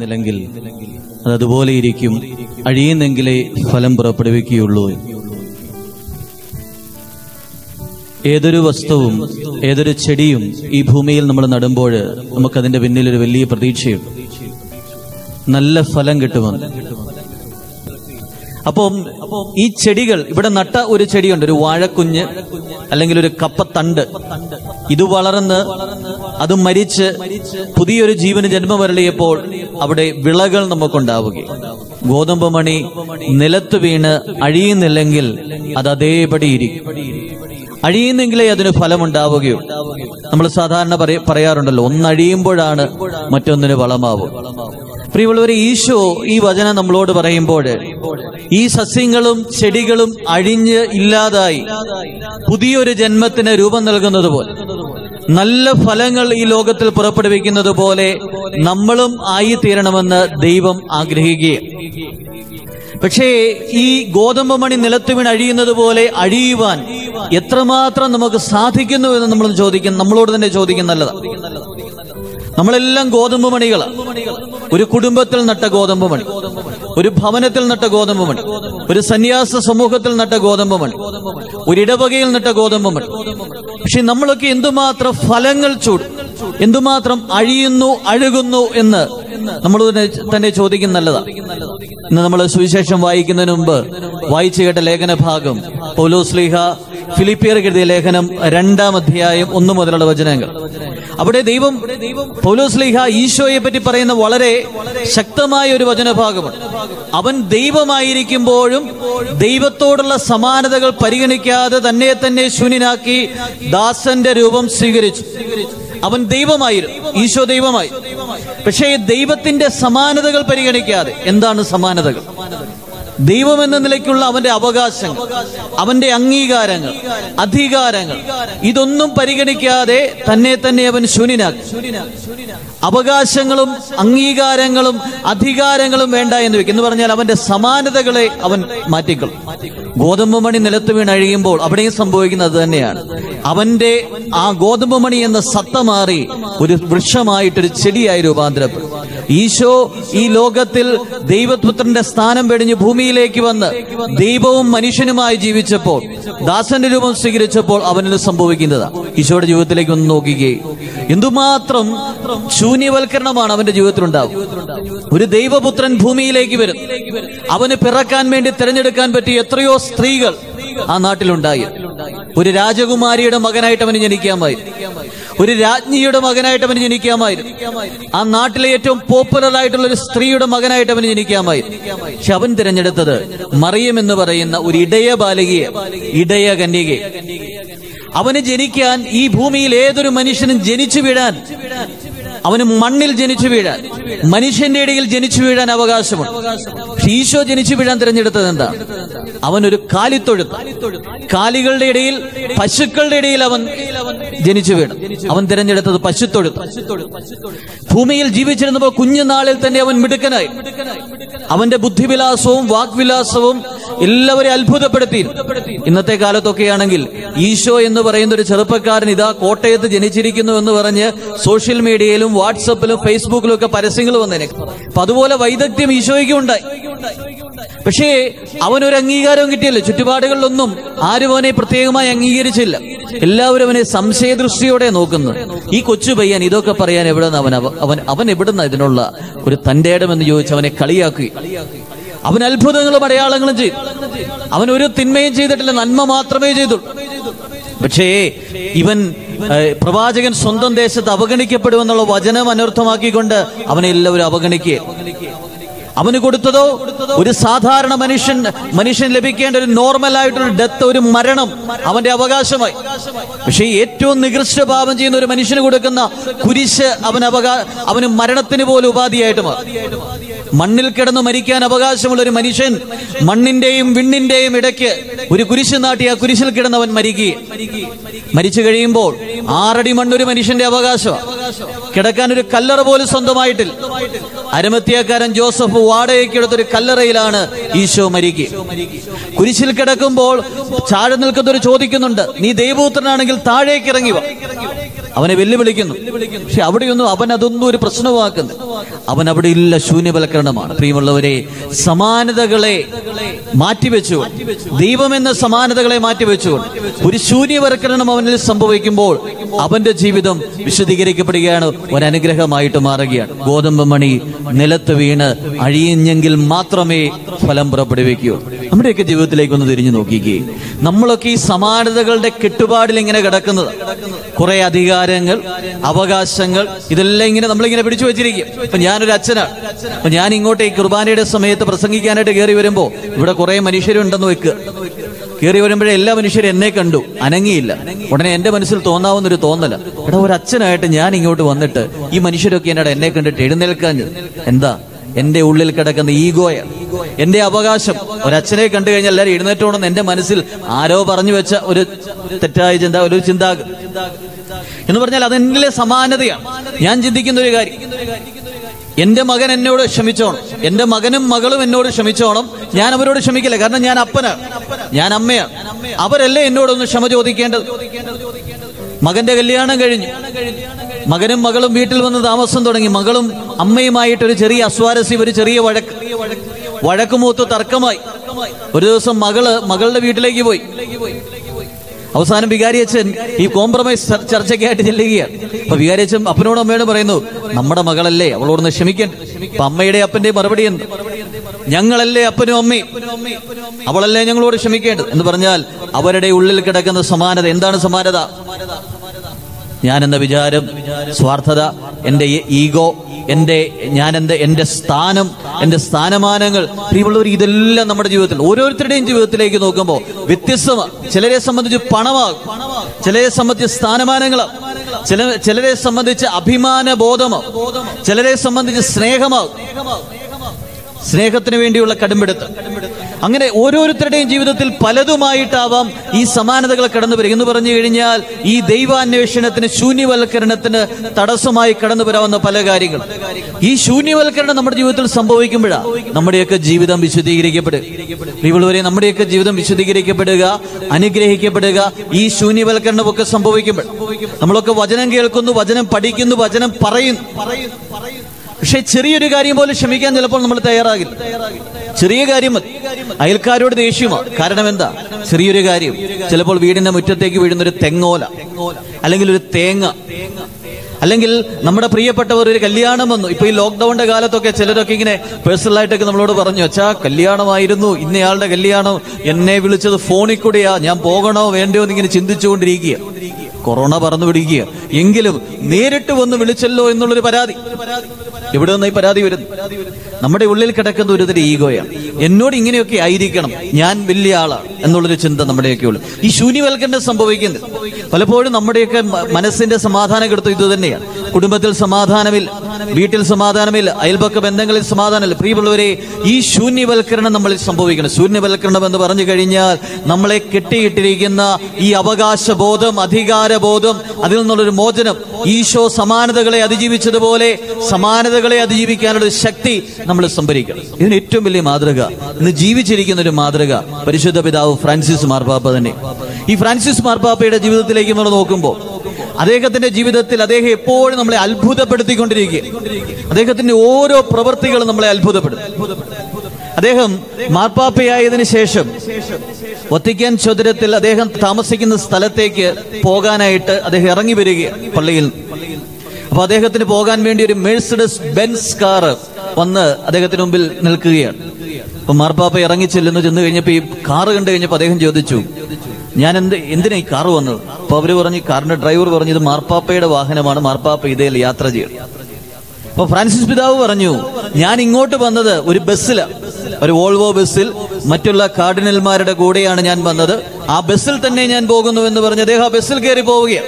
അഴിയുന്നില്ലെങ്കിൽ അത് അതുപോലെ ഇരിക്കും അഴിയുന്നെങ്കിലേ ഫലം പുറപ്പെടുവിക്കുകയുള്ളൂ ഏതൊരു വസ്തുവും ഏതൊരു ചെടിയും ഈ ഭൂമിയിൽ നമ്മൾ നടുമ്പോൾ നമുക്കതിന്റെ പിന്നിൽ ഒരു വലിയ പ്രതീക്ഷയുണ്ട് നല്ല ഫലം കിട്ടുമെന്ന് അപ്പം ഈ ചെടികൾ ഇവിടെ നട്ട ഒരു ചെടിയുണ്ട് ഒരു വാഴക്കുഞ്ഞ് അല്ലെങ്കിൽ ഒരു കപ്പത്തണ്ട് ഇത് വളർന്ന് അത് മരിച്ച് പുതിയൊരു ജീവന് ജന്മം വരളിയപ്പോൾ അവിടെ വിളകൾ നമുക്കുണ്ടാവുകയും ഗോതമ്പ് മണി നിലത്ത് വീണ് അഴിയുന്നില്ലെങ്കിൽ അത് അതേപടി ഇരിക്കും അഴിയുന്നെങ്കിലേ അതിന് ഫലമുണ്ടാവുകയുള്ളൂ നമ്മൾ സാധാരണ പറയ- പറയാറുണ്ടല്ലോ ഒന്നഴിയുമ്പോഴാണ് മറ്റൊന്നിന് വളമാവും പ്രിയമുള്ളവരെ ഈശോ ഈ വചനം നമ്മളോട് പറയുമ്പോൾ ഈ സസ്യങ്ങളും ചെടികളും അഴിഞ്ഞ് ഇല്ലാതായി പുതിയൊരു ജന്മത്തിന് രൂപം നൽകുന്നത് പോലെ നല്ല ഫലങ്ങൾ ഈ ലോകത്തിൽ പുറപ്പെടുവിക്കുന്നത് പോലെ നമ്മളും ആയിത്തീരണമെന്ന് ദൈവം ആഗ്രഹിക്കുകയാണ് പക്ഷേ ഈ ഗോതമ്പ് മണി നിലത്ത് വീണ് അഴിയുന്നത് പോലെ അഴിയുവാൻ എത്രമാത്രം നമുക്ക് സാധിക്കുന്നു എന്ന് നമ്മൾ ചോദിക്കും നമ്മളോട് തന്നെ ചോദിക്കും നല്ലതാണ് നമ്മളെല്ലാം ഗോതമ്പ് മണികളാണ് ഒരു കുടുംബത്തിൽ നട്ട ഗോതമ്പ് മണി ഒരു ഭവനത്തിൽ നട്ട ഗോതമ്പ് മണി ഒരു സന്യാസ സമൂഹത്തിൽ നട്ട ഗോതമ്പ് മണി ഒരു ഇടവകയിൽ നട്ട ഗോതമ്പ് മണി പക്ഷെ നമ്മളൊക്കെ എന്തുമാത്രം ഫലങ്ങൾ ചൂടും എന്തുമാത്രം അഴിയുന്നു അഴുകുന്നു എന്ന് നമ്മൾ തന്നെ- തന്നെ ചോദിക്കും നല്ലതാണ് ഇന്ന് നമ്മൾ സുവിശേഷം വായിക്കുന്നതിന് മുമ്പ് വായിച്ചു കേട്ട ലേഖന ഭാഗം പൗലോസ്ലിഹ ഫിലിപ്പിയർ എഴുതിയ ലേഖനം രണ്ടാം അധ്യായം ഒന്ന് മുതലുള്ള വചനങ്ങൾ അവിടെ ദൈവം പൗലോസ്ലിഹ ഈശോയെ പറ്റി പറയുന്ന വളരെ ശക്തമായ ഒരു വചനഭാഗമാണ് അവൻ ദൈവമായിരിക്കുമ്പോഴും ദൈവത്തോടുള്ള സമാനതകൾ പരിഗണിക്കാതെ തന്നെ തന്നെ ശൂന്യനാക്കി ദാസന്റെ രൂപം സ്വീകരിച്ചു അവൻ ദൈവമായിരുന്നു ഈശോ ദൈവമായി പക്ഷേ ദൈവത്തിന്റെ സമാനതകൾ പരിഗണിക്കാതെ എന്താണ് സമാനതകൾ ദൈവം എന്ന നിലയ്ക്കുള്ള അവന്റെ അവകാശങ്ങൾ അവന്റെ അംഗീകാരങ്ങൾ അധികാരങ്ങൾ ഇതൊന്നും പരിഗണിക്കാതെ തന്നെ തന്നെ അവൻ ശൂന്യനാക്കി അവകാശങ്ങളും അംഗീകാരങ്ങളും അധികാരങ്ങളും വേണ്ട എന്ന് വെക്കും എന്ന് പറഞ്ഞാൽ അവന്റെ സമാനതകളെ അവൻ മാറ്റിക്കളും ഗോതമ്പ് മണി നിലത്ത് വീണ് അഴിയുമ്പോൾ അവിടെയും സംഭവിക്കുന്നത് അത് തന്നെയാണ് അവന്റെ ആ ഗോതമ്പ് മണി എന്ന സത്ത മാറി ഒരു വൃക്ഷമായിട്ടൊരു ചെടിയായി രൂപാന്തരപ്പെടും ഈശോ ഈ ലോകത്തിൽ ദൈവപുത്രന്റെ സ്ഥാനം വെടിഞ്ഞ് ഭൂമിയിലേക്ക് വന്ന് ദൈവവും മനുഷ്യനുമായി ജീവിച്ചപ്പോൾ ദാസന്റെ രൂപം സ്വീകരിച്ചപ്പോൾ അവനിൽ സംഭവിക്കുന്നതാണ് ഈശോയുടെ ജീവിതത്തിലേക്ക് ഒന്ന് നോക്കുകയും എന്തുമാത്രം ശൂന്യവൽക്കരണമാണ് അവന്റെ ജീവിതത്തിലുണ്ടാവും ഒരു ദൈവപുത്രൻ ഭൂമിയിലേക്ക് വരും അവന് പിറക്കാൻ വേണ്ടി തിരഞ്ഞെടുക്കാൻ പറ്റിയ എത്രയോ സ്ത്രീകൾ ആ നാട്ടിലുണ്ടായി ഒരു രാജകുമാരിയുടെ മകനായിട്ട് അവന് ജനിക്കാമായിരുന്നു ഒരു രാജ്ഞിയുടെ മകനായിട്ട് അവന് ജനിക്കാമായിരുന്നു ആ നാട്ടിലെ ഏറ്റവും പോപ്പുലർ ആയിട്ടുള്ള ഒരു സ്ത്രീയുടെ മകനായിട്ട് അവന് ജനിക്കാമായിരുന്നു പക്ഷെ അവൻ തിരഞ്ഞെടുത്തത് മറിയം എന്ന് പറയുന്ന ഒരു ഇടയ ബാലികയെ ഇടയ കന്യകയെ അവന് ജനിക്കാൻ ഈ ഭൂമിയിൽ ഏതൊരു മനുഷ്യനും ജനിച്ചു വീഴാൻ അവന് മണ്ണിൽ ജനിച്ചു വീഴാൻ മനുഷ്യന്റെ ഇടയിൽ ജനിച്ചു വീഴാൻ അവകാശമുണ്ട് പക്ഷെ ഈശോ ജനിച്ചു വീഴാൻ തിരഞ്ഞെടുത്തത് എന്താ അവനൊരു കാലിത്തൊഴുത്ത് കാലികളുടെ ഇടയിൽ പശുക്കളുടെ ഇടയിൽ അവൻ ജനിച്ചു വീണു അവൻ തിരഞ്ഞെടുത്തത് പശുത്തൊഴുത്ത് ഭൂമിയിൽ ജീവിച്ചിരുന്നപ്പോൾ കുഞ്ഞുനാളിൽ തന്നെ അവൻ മിടുക്കനായി അവന്റെ ബുദ്ധിവിലാസവും വാഗ്വിലാസവും എല്ലാവരെയും അത്ഭുതപ്പെടുത്തി ഇന്നത്തെ കാലത്തൊക്കെയാണെങ്കിൽ ഈശോ എന്ന് പറയുന്ന ഒരു ചെറുപ്പക്കാരൻ ഇതാ കോട്ടയത്ത് ജനിച്ചിരിക്കുന്നു എന്ന് പറഞ്ഞ് സോഷ്യൽ മീഡിയയിലും വാട്സപ്പിലും ഫേസ്ബുക്കിലും ഒക്കെ പരസ്യങ്ങൾ വന്നേനെ അപ്പൊ അതുപോലെ വൈദഗ്ധ്യം ഈശോയ്ക്കും ഉണ്ടായി പക്ഷേ അവനൊരു അംഗീകാരവും കിട്ടിയല്ലോ ചുറ്റുപാടുകളിലൊന്നും ആരും അവനെ പ്രത്യേകമായി അംഗീകരിച്ചില്ല എല്ലാവരും അവനെ സംശയദൃഷ്ടിയോടെ നോക്കുന്നു ഈ കൊച്ചു പയ്യൻ ഇതൊക്കെ പറയാൻ എവിടെ നിന്ന് അവൻ അവ- അവൻ അവൻ എവിടുന്ന ഇതിനുള്ള ഒരു തന്റെ ഇടമെന്ന് ചോദിച്ച് അവനെ കളിയാക്കി അവൻ അത്ഭുതങ്ങളും അടയാളങ്ങളും ചെയ്തു അവൻ ഒരു തിന്മയും ചെയ്തിട്ടില്ല നന്മ മാത്രമേ ചെയ്തുള്ളൂ പക്ഷേ ഇവൻ ഏഹ്, പ്രവാചകൻ സ്വന്തം ദേശത്ത് അവഗണിക്കപ്പെടുമെന്നുള്ള വചനം അനർത്ഥമാക്കിക്കൊണ്ട് അവനെ എല്ലാവരും അവഗണിക്കുക അവന് കൊടുത്തതോ ഒരു സാധാരണ മനുഷ്യൻ മനുഷ്യൻ ലഭിക്കേണ്ട ഒരു നോർമൽ ആയിട്ടൊരു ഡെത്ത് ഒരു മരണം അവന്റെ അവകാശമായി പക്ഷേ ഏറ്റവും നികൃഷ്ട പാപം ചെയ്യുന്ന ഒരു മനുഷ്യന് കൊടുക്കുന്ന കുരിശ് അവൻ അവകാ അവന് മരണത്തിന് പോലും ഉപാധിയായിട്ട് മാറും മണ്ണിൽ കിടന്ന് മരിക്കാൻ അവകാശമുള്ള ഒരു മനുഷ്യൻ മണ്ണിന്റെയും വിണ്ണിന്റെയും ഇടയ്ക്ക് ഒരു കുരിശ് നാട്ടി ആ കുരിശിൽ കിടന്നവൻ മരിക്കുകയും മരിച്ചു കഴിയുമ്പോൾ ആറടി മണ്ണൊരു മനുഷ്യന്റെ അവകാശമാണ് കിടക്കാൻ ഒരു കല്ലറ പോലും സ്വന്തമായിട്ടില്ല അരമത്തിയക്കാരൻ ജോസഫ് വാടകയ്ക്ക് എടുത്തൊരു കല്ലറയിലാണ് ഈശോ മരിക്കുക കുരിശിൽ കിടക്കുമ്പോൾ ചാഴ നിൽക്കുന്നവർ ചോദിക്കുന്നുണ്ട് നീ ദൈവപുത്രനാണെങ്കിൽ താഴേക്ക് ഇറങ്ങി വാ അവനെ വെല്ലുവിളിക്കുന്നു പക്ഷെ അവിടെയൊന്നും അവൻ അതൊന്നും ഒരു പ്രശ്നമാക്കുന്നു അവൻ അവിടെ ഇല്ല ശൂന്യവൽക്കരണമാണ് പ്രിയമുള്ളവരെ സമാനതകളെ മാറ്റിവെച്ചുകൊണ്ട് ദൈവം എന്ന സമാനതകളെ മാറ്റിവെച്ചുകൊണ്ട് ഒരു ശൂന്യവൽക്കരണം അവനിൽ സംഭവിക്കുമ്പോൾ അവന്റെ ജീവിതം വിശദീകരിക്കപ്പെടുകയാണ് ഒരു അനുഗ്രഹമായിട്ട് മാറുകയാണ് ഗോതമ്പ് മണി നിലത്ത് വീണ് അഴിഞ്ഞെങ്കിൽ മാത്രമേ ഫലം പുറപ്പെടുവിക്കൂ നമ്മുടെയൊക്കെ ജീവിതത്തിലേക്ക് ഒന്ന് തിരിഞ്ഞു നോക്കിക്കേ നമ്മളൊക്കെ ഈ സമാനതകളുടെ കെട്ടുപാടിൽ ഇങ്ങനെ കിടക്കുന്നത് കുറെ അധികാരങ്ങൾ അവകാശങ്ങൾ ഇതെല്ലാം ഇങ്ങനെ നമ്മളിങ്ങനെ പിടിച്ചു വെച്ചിരിക്കും ഇപ്പൊ ഞാനൊരു അച്ഛനാണ് അപ്പൊ ഞാൻ ഇങ്ങോട്ട് ഈ കുർബാനയുടെ സമയത്ത് പ്രസംഗിക്കാനായിട്ട് കയറി വരുമ്പോ ഇവിടെ കുറെ മനുഷ്യരുണ്ടെന്ന് വെക്കുക കയറി വരുമ്പോഴേ എല്ലാ മനുഷ്യരും എന്നെ കണ്ടു അനങ്ങിയില്ല ഉടനെ എന്റെ മനസ്സിൽ തോന്നാവുന്ന ഒരു തോന്നല എടാ ഒരു അച്ഛനായിട്ട് ഞാൻ ഇങ്ങോട്ട് വന്നിട്ട് ഈ മനുഷ്യരൊക്കെ എന്നോട് എന്നെ കണ്ടിട്ട് എഴുന്നേൽക്കാൻ എന്താ എന്റെ ഉള്ളിൽ കിടക്കുന്ന ഈഗോയ എന്റെ അവകാശം ഒരച്ഛനെ കണ്ടു കഴിഞ്ഞാൽ എല്ലാവരും എഴുന്നേറ്റോണെന്ന് എന്റെ മനസ്സിൽ ആരോ പറഞ്ഞു വെച്ച ഒരു തെറ്റായ ചിന്ത ഒരു ചിന്താഗതി എന്ന് പറഞ്ഞാൽ അതെന്നിലെ സമാനതയാണ് ഞാൻ ചിന്തിക്കുന്ന ഒരു കാര്യം എന്റെ മകൻ എന്നോട് ക്ഷമിച്ചോണം എന്റെ മകനും മകളും എന്നോട് ക്ഷമിച്ചോണം ഞാൻ അവരോട് ക്ഷമിക്കില്ല കാരണം ഞാൻ അപ്പനാണ് ഞാൻ അമ്മയാണ് അവരല്ലേ എന്നോടൊന്ന് ക്ഷമ ചോദിക്കേണ്ടത് മകന്റെ കല്യാണം കഴിഞ്ഞു മകനും മകളും വീട്ടിൽ വന്ന് താമസം തുടങ്ങി മകളും അമ്മയുമായിട്ട് ഒരു ചെറിയ അസ്വാരസ്യം ഒരു ചെറിയ വഴക്ക് വഴക്കുമൂത്ത് തർക്കമായി ഒരു ദിവസം മകള് മകളുടെ വീട്ടിലേക്ക് പോയി അവസാനം വികാരി അച്ഛൻ ഈ കോംപ്രമൈസ് ചർ- ചർച്ചയ്ക്കായിട്ട് ചെല്ലുകയാണ് അപ്പൊ വികാരി അച്ഛൻ അപ്പനോടും അമ്മയോടും പറയുന്നു നമ്മുടെ മകളല്ലേ അവളോടൊന്ന് ക്ഷമിക്കണ്ട അപ്പൊ അമ്മയുടെ അപ്പന്റെ മറുപടി എന്ത് ഞങ്ങളല്ലേ അപ്പനും അമ്മയും അവളല്ലേ ഞങ്ങളോട് ക്ഷമിക്കേണ്ടത് എന്ന് പറഞ്ഞാൽ അവരുടെ ഉള്ളിൽ കിടക്കുന്ന സമാനത എന്താണ് സമാനത ഞാൻ എന്ന വിചാരം സ്വാർത്ഥത എന്റെ ഈഗോ എന്റെ ഞാൻ എന്റെ എന്റെ സ്ഥാനം എന്റെ സ്ഥാനമാനങ്ങൾ പ്രിയമുള്ളവർ ഇതെല്ലാം നമ്മുടെ ജീവിതത്തിൽ ഓരോരുത്തരുടെയും ജീവിതത്തിലേക്ക് നോക്കുമ്പോൾ വ്യത്യസ്തമാണ് ചിലരെ സംബന്ധിച്ച് പണമാകും ചിലരെ സംബന്ധിച്ച് സ്ഥാനമാനങ്ങളാവും ചില ചിലരെ സംബന്ധിച്ച് അഭിമാന ബോധമോ ചിലരെ സംബന്ധിച്ച് സ്നേഹമാവും സ്നേഹത്തിന് വേണ്ടിയുള്ള കടുംപിടുത്തം അങ്ങനെ ഓരോരുത്തരുടെയും ജീവിതത്തിൽ പലതുമായിട്ടാവാം ഈ സമാനതകൾ കടന്നു വരിക എന്ന് പറഞ്ഞു കഴിഞ്ഞാൽ ഈ ദൈവാന്വേഷണത്തിന് ശൂന്യവൽക്കരണത്തിന് തടസ്സമായി കടന്നു വരാവുന്ന പല കാര്യങ്ങൾ ഈ ശൂന്യവൽക്കരണം നമ്മുടെ ജീവിതത്തിൽ സംഭവിക്കുമ്പോഴാണ് നമ്മുടെയൊക്കെ ജീവിതം വിശദീകരിക്കപ്പെടുക ഇവളുവരെ നമ്മുടെയൊക്കെ ജീവിതം വിശദീകരിക്കപ്പെടുക അനുഗ്രഹിക്കപ്പെടുക ഈ ശൂന്യവൽക്കരണമൊക്കെ സംഭവിക്കുമ്പോൾ നമ്മളൊക്കെ വചനം കേൾക്കുന്നു വചനം പഠിക്കുന്നു വചനം പറയുന്നു പക്ഷെ ചെറിയൊരു കാര്യം പോലും ക്ഷമിക്കാൻ ചിലപ്പോൾ നമ്മൾ തയ്യാറാകില്ല ചെറിയ കാര്യം മതി അയൽക്കാരോട് ദേഷ്യമാണ് കാരണം എന്താ ചെറിയൊരു കാര്യം ചിലപ്പോൾ വീടിന്റെ മുറ്റത്തേക്ക് വീഴുന്ന ഒരു തെങ്ങോല അല്ലെങ്കിൽ ഒരു തേങ്ങ അല്ലെങ്കിൽ നമ്മുടെ പ്രിയപ്പെട്ടവർ ഒരു കല്യാണം വന്നു ഇപ്പൊ ഈ ലോക്ക്ഡൌണിന്റെ കാലത്തൊക്കെ ചിലരൊക്കെ ഇങ്ങനെ പേഴ്സണൽ ആയിട്ടൊക്കെ നമ്മളോട് പറഞ്ഞു അച്ഛാ കല്യാണമായിരുന്നു ഇന്നയാളുടെ കല്യാണം എന്നെ വിളിച്ചത് ഫോണിൽ കൂടെയാ ഞാൻ പോകണോ വേണ്ടയോ എന്ന് ഇങ്ങനെ ചിന്തിച്ചുകൊണ്ടിരിക്കുക കൊറോണ പറന്നു പിടിക്കുക എങ്കിലും നേരിട്ട് വന്ന് വിളിച്ചല്ലോ എന്നുള്ളൊരു പരാതി എവിടെ നിന്ന് ഈ പരാതി വരുന്നു നമ്മുടെ ഉള്ളിൽ കിടക്കുന്ന ഒരു തരം ഈഗോയാണ് എന്നോട് ഇങ്ങനെയൊക്കെ ആയിരിക്കണം ഞാൻ വലിയ ആളാണ് എന്നുള്ളൊരു ചിന്ത നമ്മുടെയൊക്കെ ഉള്ളു ഈ ശൂന്യവൽക്കരണം സംഭവിക്കുന്നത് പലപ്പോഴും നമ്മുടെയൊക്കെ മ- മനസ്സിന്റെ സമാധാനം കെടുത്ത് ഇത് തന്നെയാണ് കുടുംബത്തിൽ സമാധാനമില്ല വീട്ടിൽ സമാധാനമില്ല അയൽപക്ക ബന്ധങ്ങളിൽ സമാധാനമില്ല പ്രിയമുള്ളവരെ ഈ ശൂന്യവൽക്കരണം നമ്മളിൽ സംഭവിക്കണം ശൂന്യവൽക്കരണം എന്ന് പറഞ്ഞു കഴിഞ്ഞാൽ നമ്മളെ കെട്ടിയിട്ടിരിക്കുന്ന ഈ അവകാശബോധം അധികാരബോധം അതിൽ നിന്നുള്ളൊരു മോചനം ഈശോ സമാനതകളെ അതിജീവിച്ചതുപോലെ സമാനതകളെ അതിജീവിക്കാനുള്ള ഒരു ശക്തി നമ്മൾ സംഭരിക്കണം ഇതിന് ഏറ്റവും വലിയ മാതൃക ഇന്ന് ജീവിച്ചിരിക്കുന്ന ഒരു മാതൃക പരിശുദ്ധ പിതാവ് ഫ്രാൻസിസ് മാർപ്പാപ്പ തന്നെ ഈ ഫ്രാൻസിസ് മാർപ്പാപ്പയുടെ ജീവിതത്തിലേക്ക് നമ്മൾ നോക്കുമ്പോൾ അദ്ദേഹത്തിന്റെ ജീവിതത്തിൽ അദ്ദേഹം എപ്പോഴും നമ്മളെ അത്ഭുതപ്പെടുത്തിക്കൊണ്ടിരിക്കുക അദ്ദേഹത്തിന്റെ ഓരോ പ്രവൃത്തികളും നമ്മളെ അത്ഭുതപ്പെടും അദ്ദേഹം മാർപ്പാപ്പയായതിനു ശേഷം വത്തിക്കാൻ ചതുരത്തിൽ അദ്ദേഹം താമസിക്കുന്ന സ്ഥലത്തേക്ക് പോകാനായിട്ട് അദ്ദേഹം ഇറങ്ങി വരികയാണ് പള്ളിയിൽ അപ്പൊ അദ്ദേഹത്തിന് പോകാൻ വേണ്ടി ഒരു മേഴ്സിഡസ് ബെൻസ് കാർ വന്ന് അദ്ദേഹത്തിന് മുമ്പിൽ നിൽക്കുകയാണ് അപ്പൊ മാർപ്പാപ്പ ഇറങ്ങി ചെല്ലുന്നു ചെന്ന് കഴിഞ്ഞപ്പോ ഈ കാറ് കണ്ടു കഴിഞ്ഞപ്പോ അദ്ദേഹം ചോദിച്ചു ഞാൻ എന്ത് എന്തിനാ ഈ കാറ് വന്നത് അപ്പൊ അവര് പറഞ്ഞു കാറിന്റെ ഡ്രൈവർ പറഞ്ഞു ഇത് മാർപ്പാപ്പയുടെ വാഹനമാണ് മാർപ്പാപ്പ ഇതേൽ യാത്ര ചെയ്യണം അപ്പൊ ഫ്രാൻസിസ് പിതാവ് പറഞ്ഞു ഞാൻ ഇങ്ങോട്ട് വന്നത് ഒരു ബസ്സിലാണ് ഒരു വോൾവോ ബസ്സിൽ മറ്റുള്ള കാർഡിനൽമാരുടെ കൂടെയാണ് ഞാൻ വന്നത് ആ ബസ്സിൽ തന്നെ ഞാൻ പോകുന്നു എന്ന് പറഞ്ഞ് അദ്ദേഹം ആ ബസ്സിൽ കയറി പോവുകയാണ്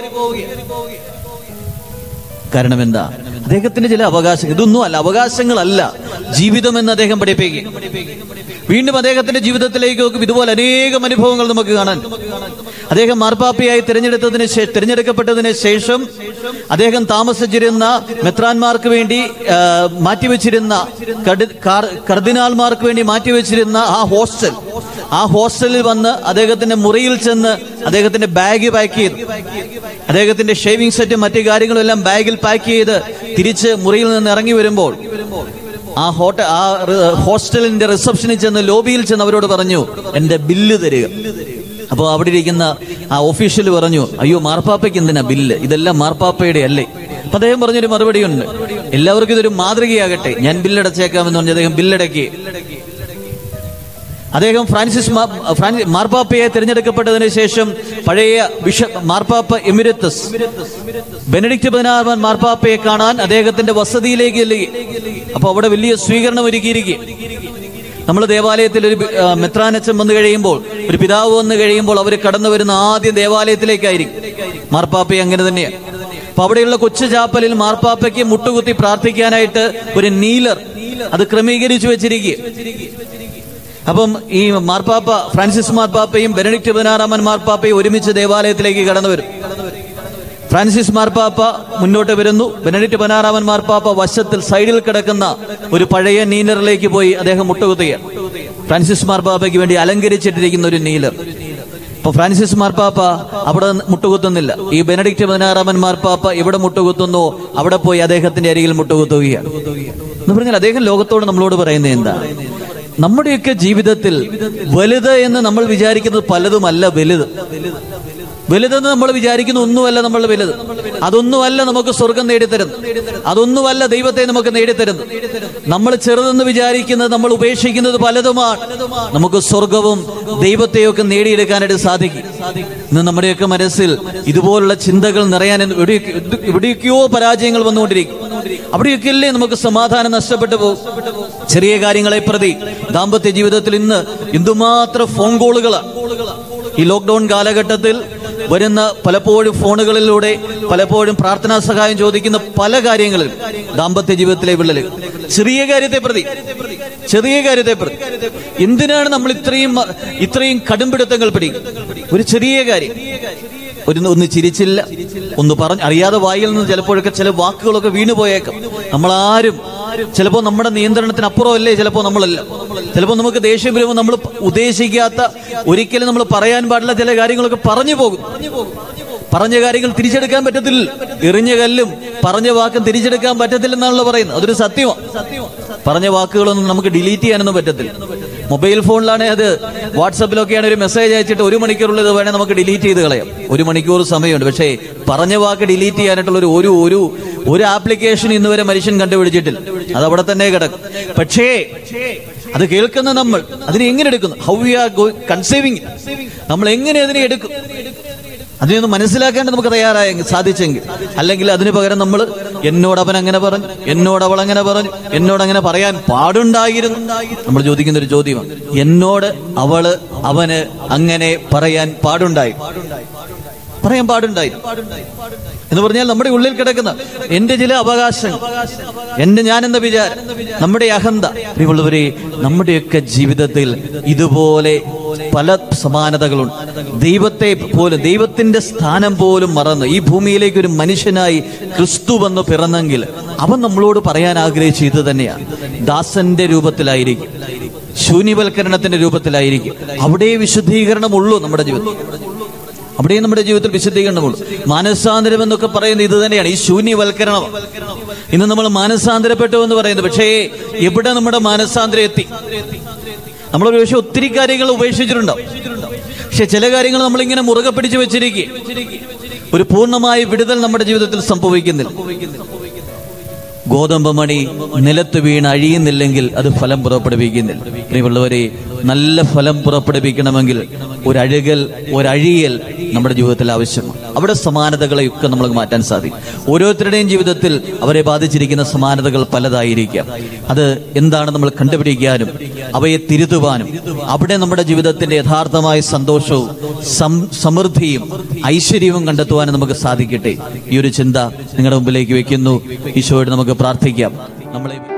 കാരണം എന്താ അദ്ദേഹത്തിന്റെ ചില അവകാശങ്ങൾ ഇതൊന്നും അല്ല അവകാശങ്ങളല്ല ജീവിതം എന്ന് അദ്ദേഹം പഠിപ്പിക്കുക വീണ്ടും അദ്ദേഹത്തിന്റെ ജീവിതത്തിലേക്ക് നോക്കും ഇതുപോലെ അനേകം അനുഭവങ്ങൾ നമുക്ക് കാണാൻ അദ്ദേഹം മാർപ്പാപ്പയായി തിരഞ്ഞെടുത്തതിന് ശേ- തിരഞ്ഞെടുക്കപ്പെട്ടതിന് ശേഷം അദ്ദേഹം താമസിച്ചിരുന്ന മെത്രാന്മാർക്ക് വേണ്ടി ആ, മാറ്റിവെച്ചിരുന്ന കടി- കാർ- കർദിനാൾമാർക്ക് വേണ്ടി മാറ്റിവെച്ചിരുന്ന ആ ഹോസ്റ്റൽ ആ ഹോസ്റ്റലിൽ വന്ന് അദ്ദേഹത്തിന്റെ മുറിയിൽ ചെന്ന് അദ്ദേഹത്തിന്റെ ബാഗ് പാക്ക് ചെയ്തു അദ്ദേഹത്തിന്റെ ഷേവിംഗ് സെറ്റും മറ്റു കാര്യങ്ങളും എല്ലാം ബാഗിൽ പാക്ക് ചെയ്ത് തിരിച്ച് മുറിയിൽ നിന്ന് ഇറങ്ങി വരുമ്പോൾ ആ ഹോട്ടൽ ആ റി- ഹോസ്റ്റലിന്റെ റിസപ്ഷനിൽ ചെന്ന് ലോബിയിൽ ചെന്ന് അവരോട് പറഞ്ഞു എന്റെ ബില്ല് തരിക അപ്പോൾ അവിടെ ഇരിക്കുന്ന ആ ഒഫീഷ്യൽ പറഞ്ഞു അയ്യോ മാർപ്പാപ്പയ്ക്ക് എന്തിനാ ബില്ല് ഇതെല്ലാം മാർപ്പാപ്പയുടെ അല്ലേ അപ്പൊ അദ്ദേഹം പറഞ്ഞൊരു മറുപടിയുണ്ട് എല്ലാവർക്കും ഇതൊരു മാതൃകയാകട്ടെ ഞാൻ ബില്ലടച്ചേക്കാമെന്ന് പറഞ്ഞ് അദ്ദേഹം ബില്ലടക്കി അദ്ദേഹം ഫ്രാൻസിസ് മാ- ഫ്രാൻസി- മാർപ്പാപ്പയെ തിരഞ്ഞെടുക്കപ്പെട്ടതിന് ശേഷം പഴയ ബിഷപ്പ് മാർപ്പാപ്പ എമിരത്തസ് ബെനഡിക്ട് പതിനാറാമൻ മാർപ്പാപ്പയെ കാണാൻ അദ്ദേഹത്തിന്റെ വസതിയിലേക്ക് ചെല്ലുകയും അപ്പൊ അവിടെ വലിയ സ്വീകരണം ഒരുക്കിയിരിക്കുക നമ്മൾ ദേവാലയത്തിൽ ഒരു ബി- ആ, മെത്രാനച്ചൻ വന്നു കഴിയുമ്പോൾ ഒരു പിതാവ് വന്നു കഴിയുമ്പോൾ അവർ കടന്നു വരുന്ന ആദ്യം ദേവാലയത്തിലേക്കായിരിക്കും മാർപ്പാപ്പയെ അങ്ങനെ തന്നെയാണ് അപ്പൊ അവിടെയുള്ള കൊച്ചു ചാപ്പലിൽ മാർപ്പാപ്പയ്ക്ക് മുട്ടുകുത്തി പ്രാർത്ഥിക്കാനായിട്ട് ഒരു നീലർ അത് ക്രമീകരിച്ചു വെച്ചിരിക്കുക അപ്പം ഈ മാർപ്പാപ്പ ഫ്രാൻസിസ് മാർപ്പാപ്പയും ബെനഡിക്ട് പതിനാറാമൻ മാർപ്പാപ്പയും ഒരുമിച്ച് ദേവാലയത്തിലേക്ക് കടന്നു വരും ഫ്രാൻസിസ് മാർപ്പാപ്പ മുന്നോട്ട് വരുന്നു ബെനഡിക്ട് പതിനാറാമൻ മാർപ്പാപ്പ വശത്തിൽ സൈഡിൽ കിടക്കുന്ന ഒരു പഴയ നീലറിലേക്ക് പോയി അദ്ദേഹം മുട്ടുകുത്തുകയാണ് ഫ്രാൻസിസ് മാർപ്പാപ്പയ്ക്ക് വേണ്ടി അലങ്കരിച്ചിട്ടിരിക്കുന്ന ഒരു നീലർ അപ്പൊ ഫ്രാൻസിസ് മാർപ്പാപ്പ അവിടെ മുട്ടുകുത്തുന്നില്ല ഈ ബെനഡിക്ട് പതിനാറാമൻ മാർപ്പാപ്പ എവിടെ മുട്ടുകുത്തുന്നു അവിടെ പോയി അദ്ദേഹത്തിന്റെ അരികിൽ മുട്ടുകുത്തുകയാണ് എന്ന് പറഞ്ഞാൽ അദ്ദേഹം ലോകത്തോട് നമ്മളോട് പറയുന്നത് എന്താ നമ്മുടെയൊക്കെ ജീവിതത്തിൽ വലുത് എന്ന് നമ്മൾ വിചാരിക്കുന്നത് പലതുമല്ല വലുത് വലുതെന്ന് നമ്മൾ വിചാരിക്കുന്ന ഒന്നുമല്ല നമ്മൾ വലുത് അതൊന്നുമല്ല നമുക്ക് സ്വർഗം നേടിത്തരുന്നത് അതൊന്നുമല്ല ദൈവത്തെ നമുക്ക് നേടിത്തരുന്നത് നമ്മൾ ചെറുതെന്ന് വിചാരിക്കുന്നത് നമ്മൾ ഉപേക്ഷിക്കുന്നത് പലതുമാണ് നമുക്ക് സ്വർഗവും ദൈവത്തെയൊക്കെ നേടിയെടുക്കാനായിട്ട് സാധിക്കും ഇന്ന് നമ്മുടെയൊക്കെ മനസ്സിൽ ഇതുപോലുള്ള ചിന്തകൾ നിറയാൻ എവിടെയൊക്കെ എവിടെയൊക്കെയോ പരാജയങ്ങൾ വന്നുകൊണ്ടിരിക്കും അവിടെയൊക്കെയല്ലേ നമുക്ക് സമാധാനം നഷ്ടപ്പെട്ടു പോകും ചെറിയ കാര്യങ്ങളെ പ്രതി ദാമ്പത്യ ജീവിതത്തിൽ ഇന്ന് എന്തുമാത്രം ഫോൺ കോളുകളാണ് ഈ ലോക്ക്ഡൌൺ കാലഘട്ടത്തിൽ വരുന്ന പലപ്പോഴും ഫോണുകളിലൂടെ പലപ്പോഴും പ്രാർത്ഥനാ സഹായം ചോദിക്കുന്ന പല കാര്യങ്ങളിലും ദാമ്പത്യ ജീവിതത്തിലെ വിള്ളൽ ചെറിയ കാര്യത്തെ പ്രതി ചെറിയ കാര്യത്തെ പ്രതി എന്തിനാണ് നമ്മൾ ഇത്രയും ഇത്രയും കടുംപിടുത്തങ്ങൾ പിടിക്കും ഒരു ചെറിയ കാര്യം ഒരു ഒന്ന് ചിരിച്ചില്ല ഒന്ന് പറഞ്ഞ് അറിയാതെ വായിൽ നിന്ന് ചിലപ്പോഴൊക്കെ ചില വാക്കുകളൊക്കെ വീണു പോയേക്കാം നമ്മളാരും ചിലപ്പോൾ നമ്മുടെ നിയന്ത്രണത്തിന് അപ്പുറമല്ലേ ചിലപ്പോൾ നമ്മളല്ല ചിലപ്പോൾ നമുക്ക് ദേഷ്യം വരുമ്പോൾ നമ്മൾ ഉദ്ദേശിക്കാത്ത ഒരിക്കലും നമ്മൾ പറയാൻ പാടില്ല ചില കാര്യങ്ങളൊക്കെ പറഞ്ഞു പോകും പറഞ്ഞ കാര്യങ്ങൾ തിരിച്ചെടുക്കാൻ പറ്റത്തില്ല എറിഞ്ഞ കല്ലും പറഞ്ഞ വാക്കും തിരിച്ചെടുക്കാൻ പറ്റത്തില്ലെന്നാണല്ലോ പറയുന്നത് അതൊരു സത്യമാണ് പറഞ്ഞ വാക്കുകളൊന്നും നമുക്ക് ഡിലീറ്റ് ചെയ്യാനൊന്നും പറ്റത്തില്ല മൊബൈൽ ഫോണിലാണെങ്കിൽ അത് വാട്സപ്പിലൊക്കെയാണ് ഒരു മെസ്സേജ് അയച്ചിട്ട് ഒരു മണിക്കൂറുള്ള ഇത് വേണേൽ നമുക്ക് ഡിലീറ്റ് ചെയ്ത് കളയാം ഒരു മണിക്കൂർ സമയമുണ്ട് പക്ഷേ പറഞ്ഞ വാക്ക് ഡിലീറ്റ് ചെയ്യാനായിട്ടുള്ള ഒരു ഒരു ഒരു ഒരു ആപ്ലിക്കേഷൻ ഇന്ന് വരെ മനുഷ്യൻ കണ്ടുപിടിച്ചിട്ടില്ല അത് അവിടെ തന്നെ കിടക്കും പക്ഷേ അത് കേൾക്കുന്ന നമ്മൾ അതിനെ എങ്ങനെ എടുക്കുന്നു ഹൗ വി ആർ കൺസേവിങ് നമ്മൾ എങ്ങനെ അതിനെ എടുക്കും അതിനൊന്ന് മനസ്സിലാക്കേണ്ട നമുക്ക് തയ്യാറായെങ്കിൽ സാധിച്ചെങ്കിൽ അല്ലെങ്കിൽ അതിന് പകരം നമ്മൾ എന്നോട് അവൻ അങ്ങനെ പറഞ്ഞു എന്നോട് അവൾ അങ്ങനെ പറഞ്ഞു എന്നോട് അങ്ങനെ പറയാൻ പാടുണ്ടായിരുന്നു നമ്മൾ ചോദിക്കുന്ന ഒരു ചോദ്യമാണ് എന്നോട് അവള് അവന് അങ്ങനെ പറയാൻ പാടുണ്ടായി പറയാൻ പാടുണ്ടായി എന്ന് പറഞ്ഞാൽ നമ്മുടെ ഉള്ളിൽ കിടക്കുന്ന എന്റെ ചില അവകാശങ്ങൾ എന്റെ ഞാൻ എന്ന വിചാരം നമ്മുടെ അഹന്ത പ്രിയമുള്ളവരെ നമ്മുടെയൊക്കെ ജീവിതത്തിൽ ഇതുപോലെ പല സമാനതകളുണ്ട് ദൈവത്തെ പോലും ദൈവത്തിന്റെ സ്ഥാനം പോലും മറന്ന് ഈ ഭൂമിയിലേക്ക് ഒരു മനുഷ്യനായി ക്രിസ്തു വന്ന് പിറന്നെങ്കിൽ അവൻ നമ്മളോട് പറയാൻ ആഗ്രഹിച്ച ഇത് തന്നെയാണ് ദാസന്റെ രൂപത്തിലായിരിക്കും ശൂന്യവൽക്കരണത്തിന്റെ രൂപത്തിലായിരിക്കും അവിടെ വിശുദ്ധീകരണമുള്ളൂ നമ്മുടെ ജീവിതത്തിൽ അവിടെ നമ്മുടെ ജീവിതത്തിൽ വിശുദ്ധീകരണമുള്ളൂ മാനസാന്തരം എന്നൊക്കെ പറയുന്നത് ഇത് തന്നെയാണ് ഈ ശൂന്യവൽക്കരണം ഇന്ന് നമ്മൾ മാനസാന്തരപ്പെട്ടു എന്ന് പറയുന്നത് പക്ഷേ എവിടെ നമ്മുടെ മാനസാന്തരം എത്തി നമ്മൾ ഒരു പക്ഷേ ഒത്തിരി കാര്യങ്ങൾ ഉപേക്ഷിച്ചിട്ടുണ്ടാവും പക്ഷെ ചില കാര്യങ്ങൾ നമ്മളിങ്ങനെ മുറുകെ പിടിച്ചു വെച്ചിരിക്കുക ഒരു പൂർണ്ണമായ വിടുതൽ നമ്മുടെ ജീവിതത്തിൽ സംഭവിക്കുന്നില്ല ഗോതമ്പ് മണി നിലത്ത് വീണ് അഴിയുന്നില്ലെങ്കിൽ അത് ഫലം പുറപ്പെടുവിക്കുന്നില്ല പ്രിയമുള്ളവരെ നല്ല ഫലം പുറപ്പെടുവിക്കണമെങ്കിൽ ഒരഴുകൽ ഒരഴിയൽ നമ്മുടെ ജീവിതത്തിൽ ആവശ്യമാണ് അവിടെ സമാനതകളെയൊക്കെ നമുക്ക് മാറ്റാൻ സാധിക്കും ഓരോരുത്തരുടെയും ജീവിതത്തിൽ അവരെ ബാധിച്ചിരിക്കുന്ന സമാനതകൾ പലതായിരിക്കാം അത് എന്താണ് നമ്മൾ കണ്ടുപിടിക്കാനും അവയെ തിരുത്തുവാനും അവിടെ നമ്മുടെ ജീവിതത്തിന്റെ യഥാർത്ഥമായ സന്തോഷവും സം- സമൃദ്ധിയും ഐശ്വര്യവും കണ്ടെത്തുവാനും നമുക്ക് സാധിക്കട്ടെ ഈ ഒരു ചിന്ത നിങ്ങളുടെ മുമ്പിലേക്ക് വെക്കുന്നു ഈശോയോട് നമുക്ക് പ്രാർത്ഥിക്കാം നമ്മളെ